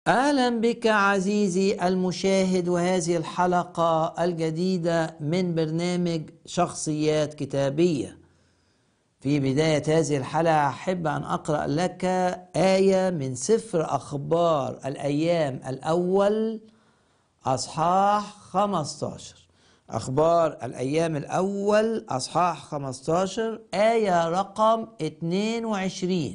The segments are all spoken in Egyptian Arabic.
اهلا بك عزيزي المشاهد وهذه الحلقه الجديده من برنامج شخصيات كتابيه في بدايه هذه الحلقه احب ان اقرا لك ايه من سفر اخبار الايام الاول اصحاح 15 اخبار الايام الاول اصحاح 15 ايه رقم 22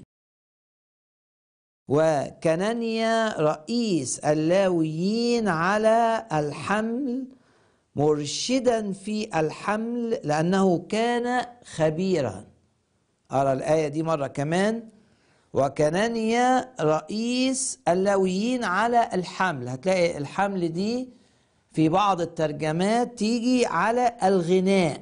وكنانيا رئيس اللاويين على الحمل مرشدا في الحمل لأنه كان خبيرا أرى الآية دي مرة كمان وكنانيا رئيس اللاويين على الحمل هتلاقي الحمل دي في بعض الترجمات تيجي على الغناء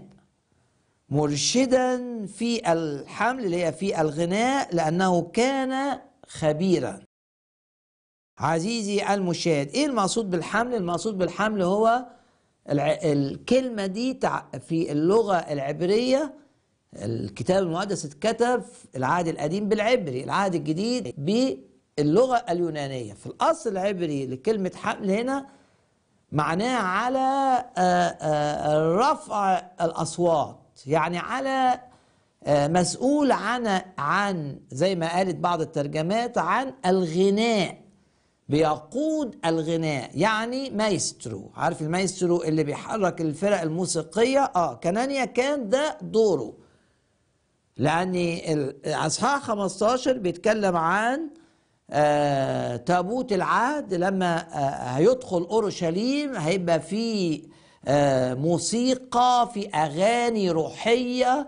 مرشدا في الحمل اللي هي في الغناء لأنه كان خبيرا عزيزي المشاهد ايه المقصود بالحمل المقصود بالحمل هو الع... الكلمة دي في اللغة العبرية الكتاب المقدس اتكتب في العهد القديم بالعبري العهد الجديد باللغة اليونانية في الأصل العبري لكلمة حمل هنا معناه على رفع الأصوات يعني على مسؤول عن عن زي ما قالت بعض الترجمات عن الغناء بيقود الغناء يعني مايسترو عارف المايسترو اللي بيحرك الفرق الموسيقية اه كنانيا كان ده دوره لأن أصحاح 15 بيتكلم عن آه تابوت العهد لما آه هيدخل أورشليم هيبقى في آه موسيقى في أغاني روحية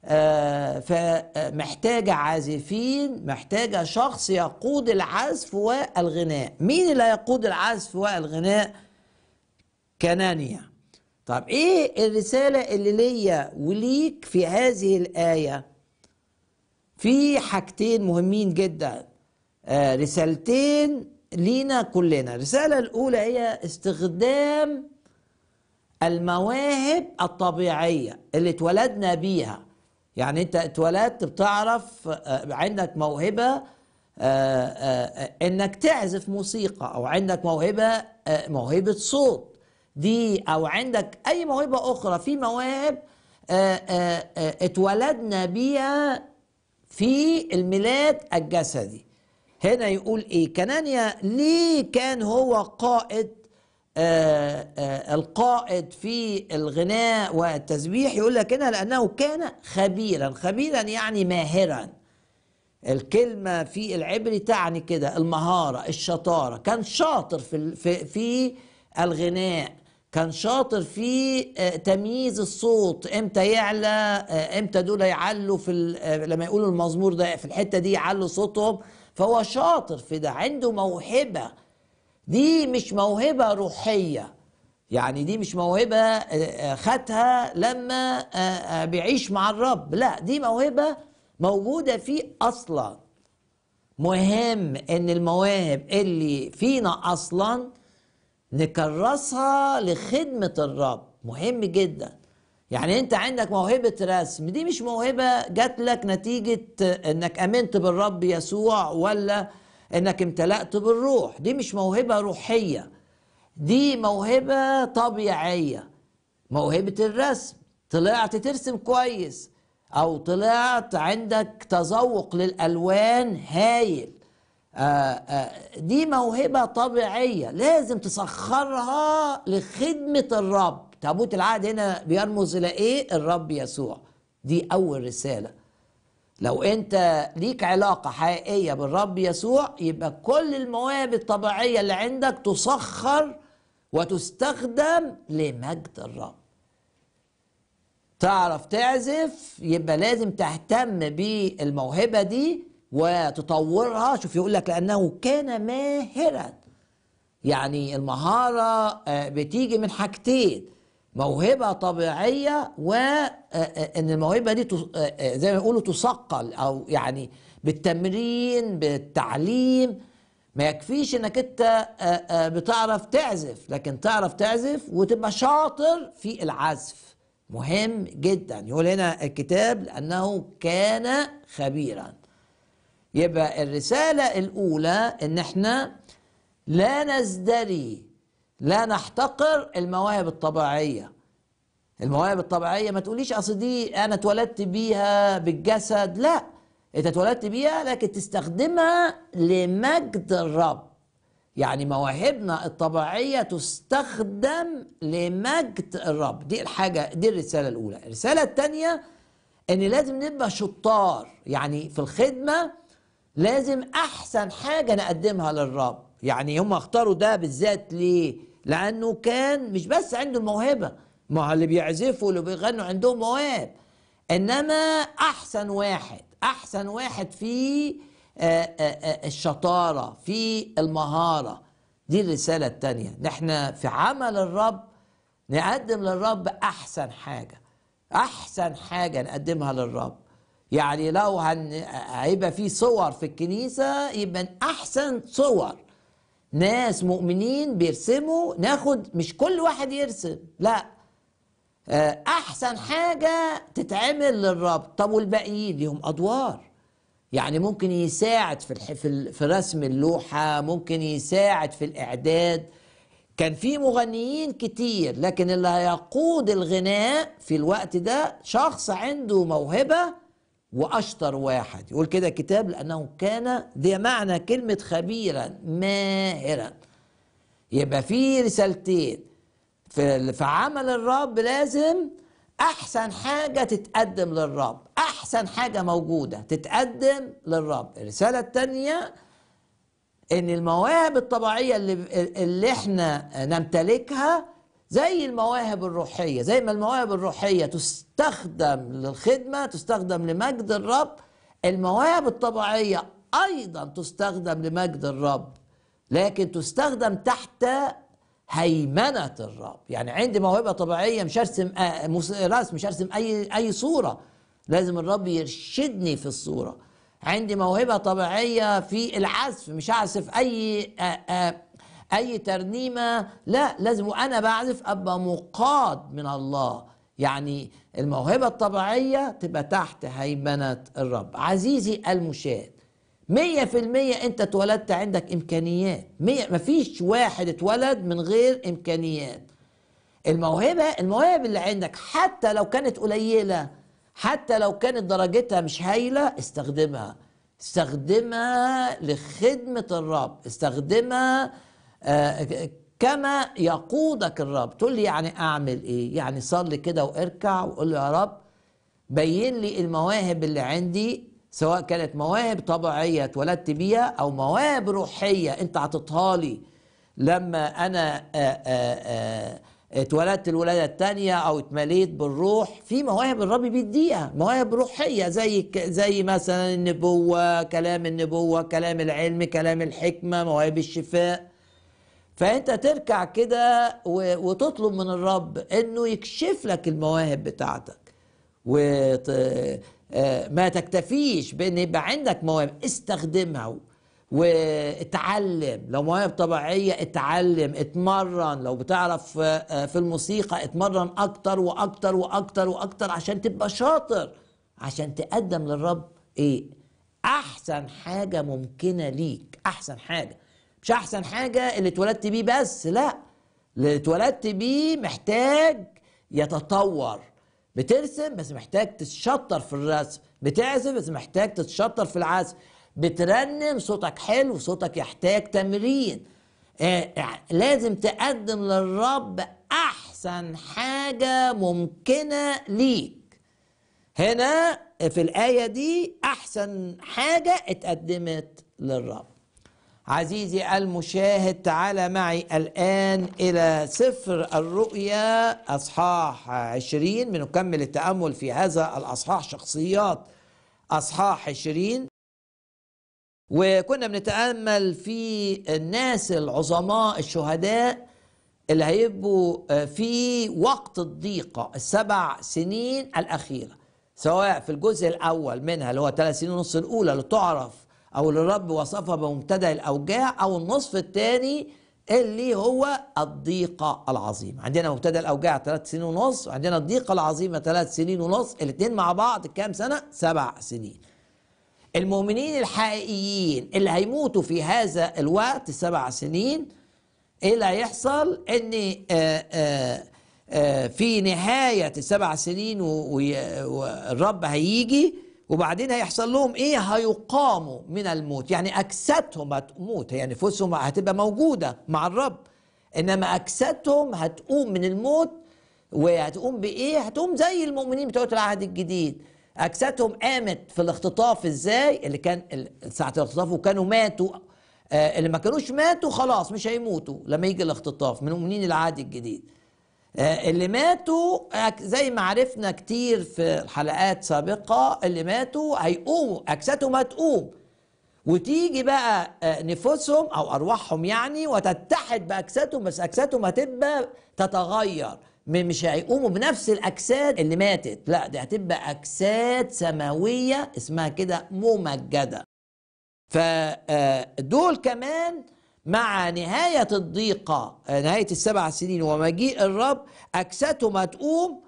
فمحتاجة عازفين محتاجة شخص يقود العزف والغناء مين اللي يقود العزف والغناء كنانيا طب ايه الرسالة اللي ليا وليك في هذه الآية في حاجتين مهمين جدا رسالتين لينا كلنا الرسالة الأولى هي استخدام المواهب الطبيعية اللي اتولدنا بيها يعني انت اتولدت بتعرف عندك موهبة انك تعزف موسيقى او عندك موهبة موهبة صوت دي او عندك اي موهبة اخرى في مواهب اتولدنا بيها في الميلاد الجسدي هنا يقول ايه كنانيا ليه كان هو قائد آآ آآ القائد في الغناء والتسبيح يقول لك هنا لأنه كان خبيرا خبيرا يعني ماهرا الكلمة في العبري تعني كده المهارة الشطارة كان شاطر في, في, في الغناء كان شاطر في تمييز الصوت امتى يعلى امتى دول يعلوا في لما يقولوا المزمور ده في الحتة دي يعلوا صوتهم فهو شاطر في ده عنده موهبة دي مش موهبة روحية يعني دي مش موهبة خدها لما بيعيش مع الرب لا دي موهبة موجودة فيه أصلا مهم ان المواهب اللي فينا أصلا نكرسها لخدمة الرب مهم جدا يعني انت عندك موهبة رسم دي مش موهبة جات لك نتيجة انك امنت بالرب يسوع ولا انك امتلأت بالروح دي مش موهبة روحية دي موهبة طبيعية موهبة الرسم طلعت ترسم كويس او طلعت عندك تذوق للالوان هايل آآ آآ دي موهبة طبيعية لازم تسخرها لخدمة الرب تابوت العهد هنا بيرمز الى ايه الرب يسوع دي اول رساله لو انت ليك علاقة حقيقية بالرب يسوع يبقى كل المواهب الطبيعية اللي عندك تسخر وتستخدم لمجد الرب تعرف تعزف يبقى لازم تهتم بالموهبة دي وتطورها شوف يقول لك لأنه كان ماهرا يعني المهارة بتيجي من حاجتين موهبة طبيعية وإن الموهبة دي زي ما يقولوا تثقل أو يعني بالتمرين بالتعليم ما يكفيش انك انت بتعرف تعزف لكن تعرف تعزف وتبقى شاطر في العزف مهم جدا يقول هنا الكتاب لأنه كان خبيرا يبقى الرسالة الأولى إن احنا لا نزدري لا نحتقر المواهب الطبيعيه المواهب الطبيعيه ما تقوليش اصل دي انا اتولدت بيها بالجسد لا انت اتولدت بيها لكن تستخدمها لمجد الرب يعني مواهبنا الطبيعيه تستخدم لمجد الرب دي الحاجه دي الرساله الاولى الرساله الثانيه ان لازم نبقى شطار يعني في الخدمه لازم احسن حاجه نقدمها للرب يعني هم اختاروا ده بالذات ليه لانه كان مش بس عنده الموهبه ما اللي بيعزفوا واللي بيغنوا عندهم مواهب انما احسن واحد احسن واحد في الشطاره في المهاره دي الرساله الثانيه نحن في عمل الرب نقدم للرب احسن حاجه احسن حاجه نقدمها للرب يعني لو هن... هيبقى في صور في الكنيسه يبقى احسن صور ناس مؤمنين بيرسموا ناخد مش كل واحد يرسم لا احسن حاجه تتعمل للرب طب والباقيين ليهم ادوار يعني ممكن يساعد في الح... في, في رسم اللوحه ممكن يساعد في الاعداد كان في مغنيين كتير لكن اللي هيقود الغناء في الوقت ده شخص عنده موهبه واشطر واحد يقول كده كتاب لانه كان ذي معنى كلمه خبيرا ماهرا يبقى في رسالتين في في عمل الرب لازم احسن حاجه تتقدم للرب احسن حاجه موجوده تتقدم للرب الرساله الثانيه ان المواهب الطبيعيه اللي اللي احنا نمتلكها زي المواهب الروحيه زي ما المواهب الروحيه تستخدم للخدمه تستخدم لمجد الرب المواهب الطبيعيه ايضا تستخدم لمجد الرب لكن تستخدم تحت هيمنه الرب يعني عندي موهبه طبيعيه مش ارسم رسم مش ارسم اي اي صوره لازم الرب يرشدني في الصوره عندي موهبه طبيعيه في العزف مش اعزف اي آآ آآ اي ترنيمه لا لازم وانا بعزف ابقى مقاد من الله يعني الموهبه الطبيعيه تبقى تحت هيمنه الرب عزيزي المشاهد مية في المية انت اتولدت عندك امكانيات مية مفيش واحد اتولد من غير امكانيات الموهبة المواهب اللي عندك حتى لو كانت قليلة حتى لو كانت درجتها مش هايلة استخدمها استخدمها لخدمة الرب استخدمها آه كما يقودك الرب تقول لي يعني اعمل ايه يعني صلي كده واركع وقول له يا رب بين لي المواهب اللي عندي سواء كانت مواهب طبيعيه اتولدت بيها او مواهب روحيه انت عطيتها لي لما انا آآ آآ اتولدت الولاده الثانيه او اتمليت بالروح في مواهب الرب بيديها مواهب روحيه زي زي مثلا النبوه كلام النبوه كلام العلم كلام الحكمه مواهب الشفاء فانت تركع كده وتطلب من الرب انه يكشف لك المواهب بتاعتك وت... ما تكتفيش بان يبقى عندك مواهب استخدمها واتعلم لو مواهب طبيعيه اتعلم اتمرن لو بتعرف في الموسيقى اتمرن اكتر واكتر واكتر واكتر عشان تبقى شاطر عشان تقدم للرب ايه احسن حاجه ممكنه ليك احسن حاجه مش احسن حاجه اللي اتولدت بيه بس لا اللي اتولدت بيه محتاج يتطور بترسم بس محتاج تتشطر في الرسم بتعزف بس محتاج تتشطر في العزف بترنم صوتك حلو صوتك يحتاج تمرين آه لازم تقدم للرب احسن حاجه ممكنه ليك هنا في الايه دي احسن حاجه اتقدمت للرب عزيزي المشاهد تعال معي الآن إلى سفر الرؤيا أصحاح عشرين بنكمل التأمل في هذا الأصحاح شخصيات أصحاح عشرين وكنا بنتأمل في الناس العظماء الشهداء اللي هيبقوا في وقت الضيقة السبع سنين الأخيرة سواء في الجزء الأول منها اللي هو ثلاث سنين ونص الأولى اللي تعرف او اللي الرب وصفها بمبتدا الاوجاع او النصف الثاني اللي هو الضيقة العظيمة عندنا مبتدا الأوجاع ثلاث سنين ونص وعندنا الضيقة العظيمة ثلاث سنين ونص الاثنين مع بعض كام سنة؟ سبع سنين المؤمنين الحقيقيين اللي هيموتوا في هذا الوقت السبع سنين ايه اللي هيحصل ان آه، آه، آه، في نهاية السبع سنين و- وي- والرب هيجي وبعدين هيحصل لهم ايه هيقاموا من الموت يعني اجسادهم هتموت هي نفوسهم هتبقى موجودة مع الرب انما اجسادهم هتقوم من الموت وهتقوم بايه هتقوم زي المؤمنين بتوع العهد الجديد اجسادهم قامت في الاختطاف ازاي اللي كان ال- ساعه الاختطاف وكانوا ماتوا آه، اللي ما كانوش ماتوا خلاص مش هيموتوا لما يجي الاختطاف من مؤمنين العهد الجديد آه، اللي ماتوا أك- زي ما عرفنا كتير في الحلقات سابقة اللي ماتوا هيقوموا أجسادهم هتقوم وتيجي بقى آه، نفوسهم أو أرواحهم يعني وتتحد بأجسادهم بس أجسادهم هتبقى تتغير م- مش هيقوموا بنفس الأجساد اللي ماتت لا دي هتبقى أجساد سماوية اسمها كده ممجدة فدول كمان مع نهاية الضيقة آه، نهاية السبع سنين ومجيء الرب أجسادهم هتقوم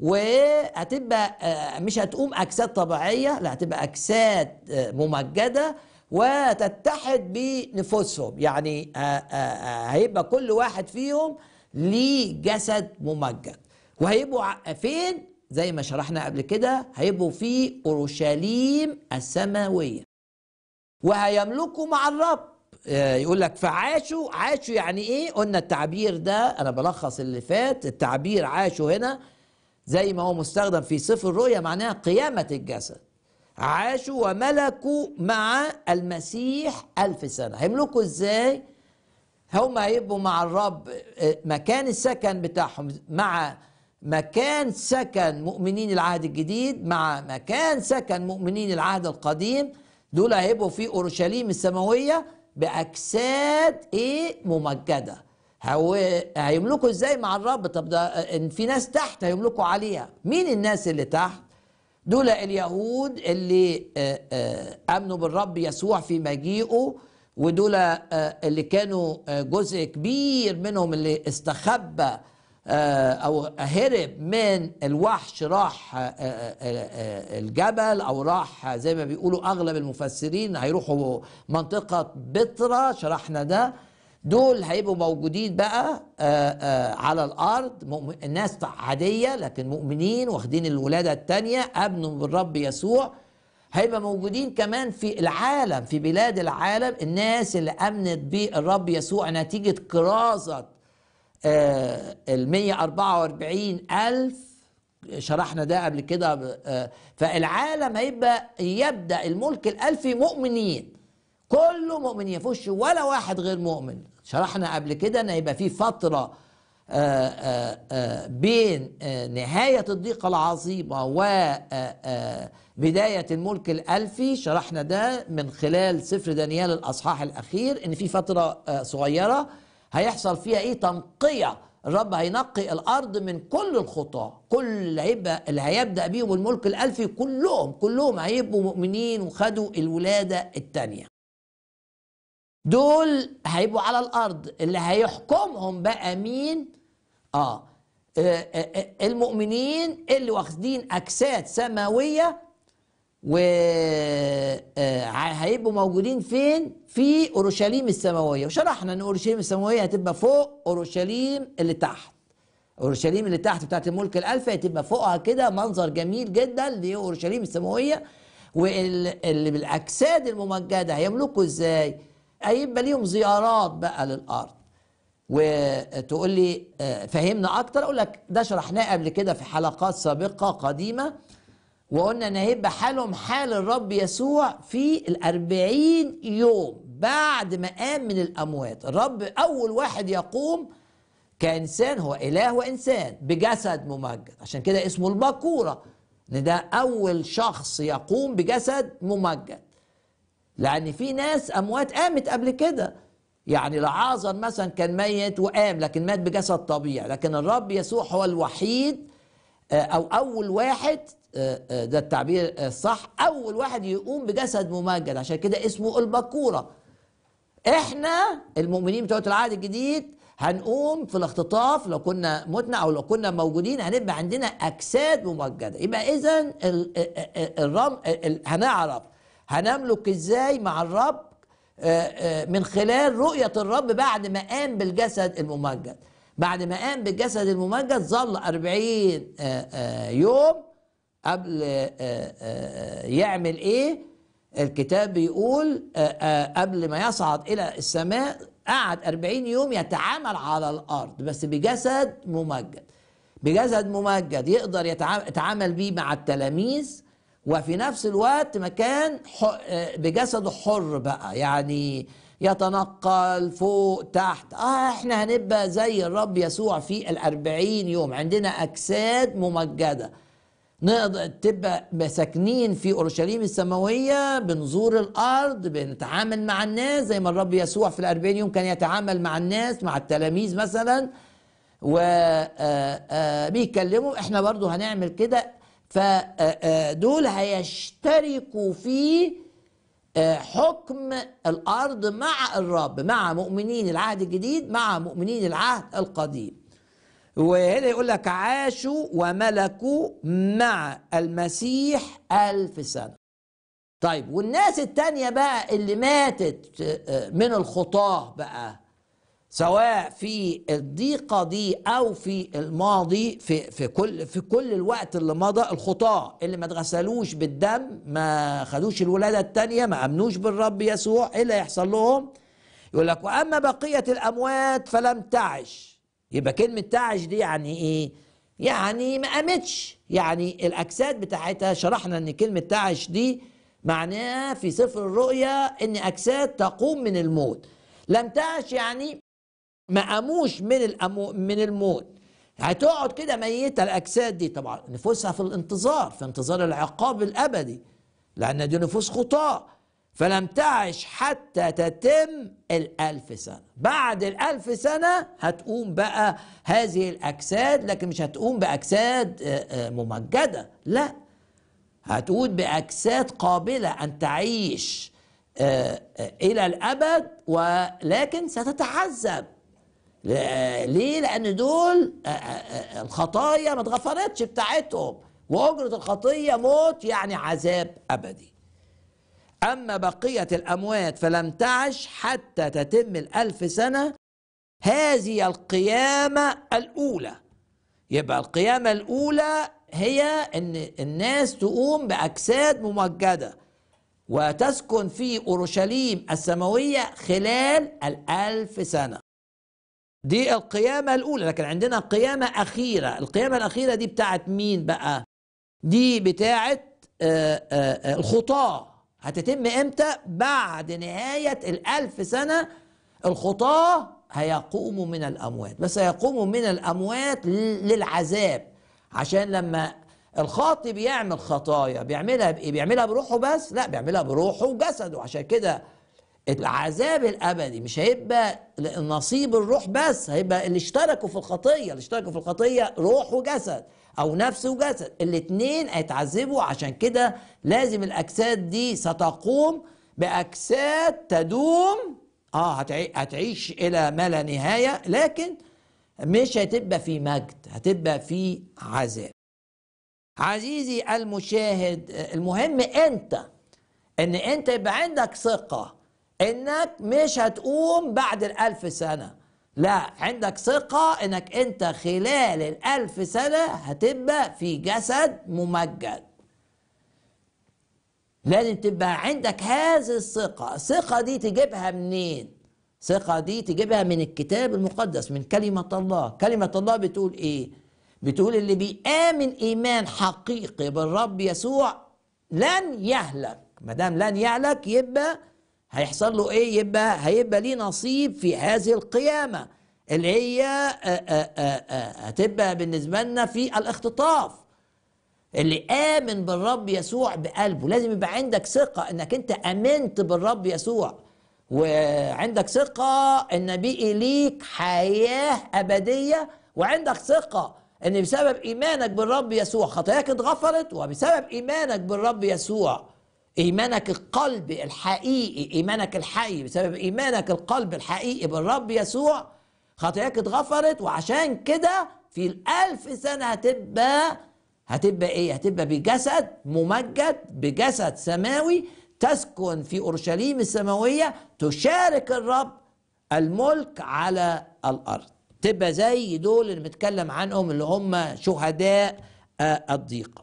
وهتبقى آه، مش هتقوم أجساد طبيعية لا هتبقى أجساد آه، ممجدة وتتحد بنفوسهم يعني آه، آه، آه، هيبقى كل واحد فيهم ليه جسد ممجد وهيبقوا ع- فين زي ما شرحنا قبل كده هيبقوا في أورشليم السماوية وهيملكوا مع الرب آه، يقول لك فعاشوا عاشوا يعني ايه قلنا التعبير ده انا بلخص اللي فات التعبير عاشوا هنا زي ما هو مستخدم في سفر الرؤيا معناها قيامة الجسد عاشوا وملكوا مع المسيح ألف سنة هيملكوا ازاي هم هيبقوا مع الرب آه، مكان السكن بتاعهم مع مكان سكن مؤمنين العهد الجديد مع مكان سكن مؤمنين العهد القديم دول هيبقوا في اورشليم السماويه باجساد ايه ممجده هو هيملكوا ازاي مع الرب طب ده آه، ان في ناس تحت هيملكوا عليها مين الناس اللي تحت دول اليهود اللي آه، آه، امنوا بالرب يسوع في مجيئه ودول آه، اللي كانوا آه، جزء كبير منهم اللي استخبى آه، او هرب من الوحش راح آه، آه، آه، الجبل او راح زي ما بيقولوا اغلب المفسرين هيروحوا منطقه بترا شرحنا ده دول هيبقوا موجودين بقى آه، آه، على الارض مؤمن- الناس عاديه لكن مؤمنين واخدين الولاده الثانيه امنوا بالرب يسوع هيبقى موجودين كمان في العالم في بلاد العالم الناس اللي امنت بالرب يسوع نتيجه كرازه ال 144 ألف شرحنا ده قبل كده آه، فالعالم هيبقى يبدأ الملك الألفي مؤمنين كله مؤمنين يفوش ولا واحد غير مؤمن شرحنا قبل كده ان هيبقى في فترة آه، آه، آه، بين آه، نهاية الضيقة العظيمة وبداية الملك الألفي شرحنا ده من خلال سفر دانيال الأصحاح الأخير إن في فترة آه، صغيرة هيحصل فيها إيه تنقية الرب هينقي الأرض من كل الخطاة كل اللي هيبقى اللي هيبدأ بيهم الملك الألفي كلهم كلهم هيبقوا مؤمنين وخدوا الولادة الثانية دول هيبقوا على الارض اللي هيحكمهم بقى مين اه آه، آه، آه، المؤمنين اللي واخدين اجساد سماويه وهيبقوا موجودين فين في اورشليم السماويه وشرحنا ان اورشليم السماويه هتبقى فوق اورشليم اللي تحت اورشليم اللي تحت بتاعت الملك الالفي هتبقى فوقها كده منظر جميل جدا اللي هي اورشليم السماويه واللي بالاجساد الممجده هيملكوا ازاي هيبقى ليهم زيارات بقى للارض وتقول لي آه، فهمنا اكتر اقول لك ده شرحناه قبل كده في حلقات سابقه قديمه وقلنا ان هيبقى حالهم حال الرب يسوع في الأربعين يوم بعد ما قام من الاموات الرب اول واحد يقوم كإنسان هو إله وإنسان بجسد ممجد عشان كده اسمه البكورة إن ده أول شخص يقوم بجسد ممجد لأن في ناس أموات قامت قبل كده يعني لعازر مثلا كان ميت وقام لكن مات بجسد طبيعي لكن الرب يسوع هو الوحيد آه، أو أول واحد آه، آه، ده التعبير الصح أول واحد يقوم بجسد ممجد عشان كده اسمه البكورة احنا المؤمنين بتوع العهد الجديد هنقوم في الاختطاف لو كنا متنا او لو كنا موجودين هنبقى عندنا اجساد ممجده يبقى اذا ال- ال- الرم ال- هنعرف هنملك ازاي مع الرب آه، آه، من خلال رؤية الرب بعد ما قام بالجسد الممجد بعد ما قام بالجسد الممجد ظل أربعين آه، يوم قبل يعمل ايه الكتاب بيقول قبل ما يصعد إلى السماء قعد أربعين يوم يتعامل على الأرض بس بجسد ممجد بجسد ممجد يقدر يتعامل بيه مع التلاميذ وفي نفس الوقت مكان بجسده حر بقى يعني يتنقل فوق تحت اه احنا هنبقى زي الرب يسوع في الأربعين يوم عندنا أجساد ممجدة نقدر تبقى ساكنين في اورشليم السماويه بنزور الارض بنتعامل مع الناس زي ما الرب يسوع في الأربعين يوم كان يتعامل مع الناس مع التلاميذ مثلا وبيكلموا آه، آه، احنا برضو هنعمل كده فدول هيشتركوا في آه، حكم الارض مع الرب مع مؤمنين العهد الجديد مع مؤمنين العهد القديم وهنا يقول لك عاشوا وملكوا مع المسيح ألف سنة طيب والناس التانية بقى اللي ماتت آه، من الخطاة بقى سواء في الضيقه دي او في الماضي في في كل في كل الوقت اللي مضى الخطاه اللي ما اتغسلوش بالدم ما خدوش الولاده الثانيه ما امنوش بالرب يسوع ايه اللي هيحصل لهم؟ يقول لك واما بقيه الاموات فلم تعش يبقى كلمه تعش دي يعني ايه؟ يعني ما قامتش يعني الاجساد بتاعتها شرحنا ان كلمه تعش دي معناها في سفر الرؤيا ان اجساد تقوم من الموت لم تعش يعني ما قاموش من الأمو من الموت هتقعد كده ميتة الأجساد دي طبعا نفوسها في الانتظار في انتظار العقاب الأبدي لأن دي نفوس خطاة فلم تعش حتى تتم الألف سنة بعد الألف سنة هتقوم بقى هذه الأجساد لكن مش هتقوم بأجساد آه، آه، ممجدة لا هتقول بأجساد قابلة أن تعيش آه، إلى الأبد ولكن ستتعذب ليه لان دول آه، آه، آه، الخطايا ما اتغفرتش بتاعتهم واجره الخطيه موت يعني عذاب ابدي اما بقيه الاموات فلم تعش حتى تتم الالف سنه هذه القيامه الاولى يبقى القيامه الاولى هي ان الناس تقوم باجساد ممجده وتسكن في اورشليم السماويه خلال الالف سنه دي القيامة الأولى لكن عندنا قيامة أخيرة القيامة الأخيرة دي بتاعت مين بقى دي بتاعت آه، آه، آه، الخطاة هتتم امتى بعد نهاية الألف سنة الخطاة هيقوموا من الأموات بس هيقوموا من الأموات للعذاب عشان لما الخاطي بيعمل خطايا بيعملها بإيه؟ بيعملها بروحه بس لا بيعملها بروحه وجسده عشان كده العذاب الابدي مش هيبقى نصيب الروح بس هيبقى اللي اشتركوا في الخطيه اللي اشتركوا في الخطيه روح وجسد او نفس وجسد الاثنين هيتعذبوا عشان كده لازم الاجساد دي ستقوم باجساد تدوم اه هتعيش الى ما لا نهايه لكن مش هتبقى في مجد هتبقى في عذاب عزيزي المشاهد المهم انت ان انت يبقى عندك ثقه انك مش هتقوم بعد الالف سنة لا عندك ثقة انك انت خلال الالف سنة هتبقى في جسد ممجد لازم تبقى عندك هذه الثقة الثقة دي تجيبها منين الثقة دي تجيبها من الكتاب المقدس من كلمة الله كلمة الله بتقول ايه بتقول اللي بيآمن ايمان حقيقي بالرب يسوع لن يهلك ما دام لن يهلك يبقى هيحصل له ايه يبقى هيبقى ليه نصيب في هذه القيامه اللي هي آه، آه، آه، هتبقى بالنسبه لنا في الاختطاف اللي امن بالرب يسوع بقلبه لازم يبقى عندك ثقه انك انت امنت بالرب يسوع وعندك ثقه ان بقي ليك حياه ابديه وعندك ثقه ان بسبب ايمانك بالرب يسوع خطاياك اتغفرت وبسبب ايمانك بالرب يسوع ايمانك القلب الحقيقي ايمانك الحي بسبب ايمانك القلب الحقيقي بالرب يسوع خطاياك اتغفرت وعشان كده في الالف سنه هتبقى هتبقى ايه هتبقى بجسد ممجد بجسد سماوي تسكن في اورشليم السماويه تشارك الرب الملك على الارض تبقى زي دول اللي بنتكلم عنهم اللي هم شهداء آه، الضيقه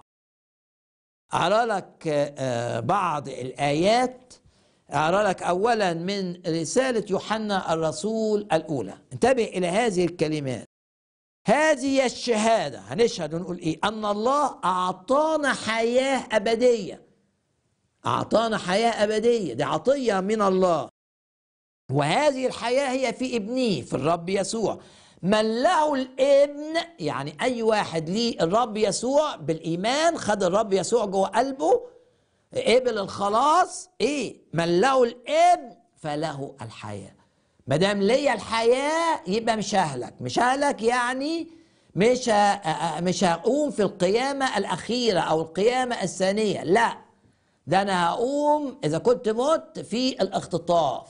اقرا لك آه، بعض الايات اقرا لك اولا من رساله يوحنا الرسول الاولى انتبه الى هذه الكلمات هذه الشهاده هنشهد ونقول ايه ان الله اعطانا حياه ابديه اعطانا حياه ابديه دي عطيه من الله وهذه الحياه هي في ابنه في الرب يسوع من له الابن يعني اي واحد ليه الرب يسوع بالايمان خد الرب يسوع جوه قلبه قبل الخلاص ايه من له الابن فله الحياه ما دام ليا الحياه يبقى مش ههلك مش ههلك يعني مش ه- مش هقوم في القيامه الاخيره او القيامه الثانيه لا ده انا هقوم اذا كنت مت في الاختطاف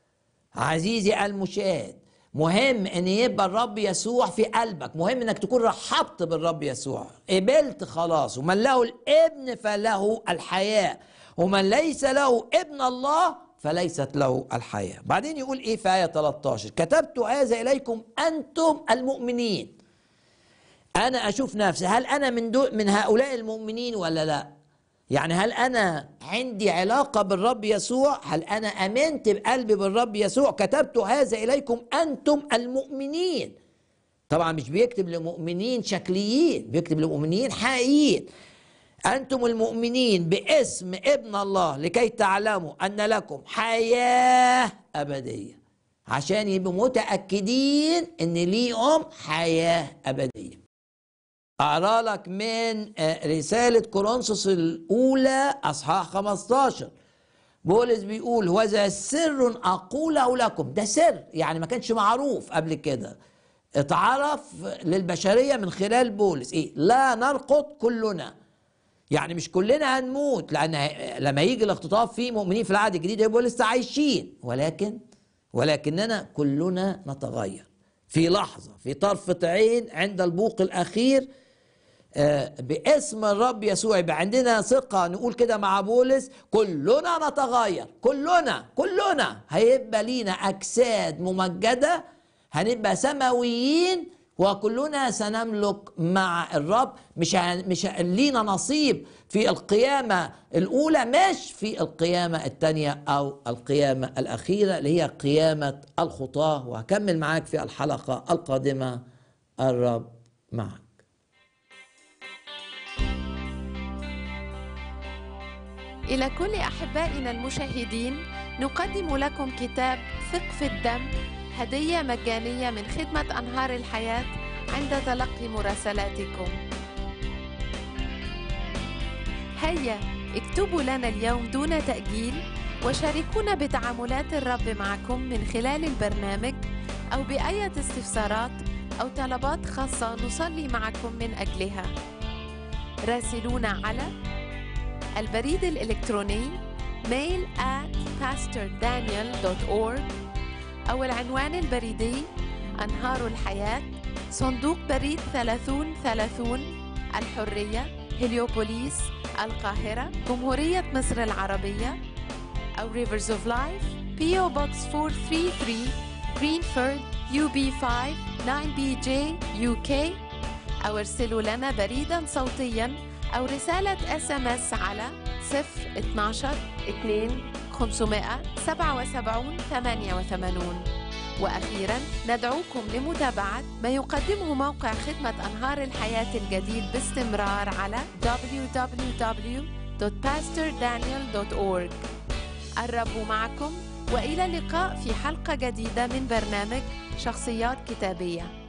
عزيزي المشاهد مهم ان يبقى الرب يسوع في قلبك مهم انك تكون رحبت بالرب يسوع قبلت خلاص ومن له الابن فله الحياة ومن ليس له ابن الله فليست له الحياة بعدين يقول ايه في آية 13 كتبت هذا إليكم أنتم المؤمنين أنا أشوف نفسي هل أنا من دول من هؤلاء المؤمنين ولا لا يعني هل أنا عندي علاقة بالرب يسوع هل أنا أمنت بقلبي بالرب يسوع كتبت هذا إليكم أنتم المؤمنين طبعا مش بيكتب لمؤمنين شكليين بيكتب لمؤمنين حقيقيين أنتم المؤمنين باسم ابن الله لكي تعلموا أن لكم حياة أبدية عشان يبقوا متأكدين أن ليهم حياة أبدية أقرأ لك من آه، رسالة كورنثوس الأولى أصحاح 15 بولس بيقول وذا سر أقوله لكم ده سر يعني ما كانش معروف قبل كده اتعرف للبشرية من خلال بولس إيه لا نرقد كلنا يعني مش كلنا هنموت لأن لما يجي الاختطاف في مؤمنين في العهد الجديد يبقوا لسه عايشين ولكن ولكننا كلنا نتغير في لحظة في طرفة عين عند البوق الأخير آه، باسم الرب يسوع يبقى عندنا ثقة نقول كده مع بولس كلنا نتغير كلنا كلنا هيبقى لينا أجساد ممجدة هنبقى سماويين وكلنا سنملك مع الرب مش هن- مش ه- لينا نصيب في القيامة الأولى مش في القيامة الثانية أو القيامة الأخيرة اللي هي قيامة الخطاة وهكمل معاك في الحلقة القادمة الرب معك إلى كل أحبائنا المشاهدين نقدم لكم كتاب ثق في الدم هدية مجانية من خدمة أنهار الحياة عند تلقي مراسلاتكم هيا اكتبوا لنا اليوم دون تأجيل وشاركونا بتعاملات الرب معكم من خلال البرنامج أو بأية استفسارات أو طلبات خاصة نصلي معكم من أجلها راسلونا على البريد الإلكتروني mail at pastordaniel.org أو العنوان البريدي أنهار الحياة صندوق بريد 3030 الحرية هليوبوليس القاهرة جمهورية مصر العربية أو Rivers of Life PO Box 433 Greenford UB5 9BJ UK أو ارسلوا لنا بريدا صوتيا أو رسالة اس ام اس على 012 2 577 88 وأخيرا ندعوكم لمتابعة ما يقدمه موقع خدمة أنهار الحياة الجديد باستمرار على www.pastordaniel.org الرب معكم وإلى اللقاء في حلقة جديدة من برنامج شخصيات كتابية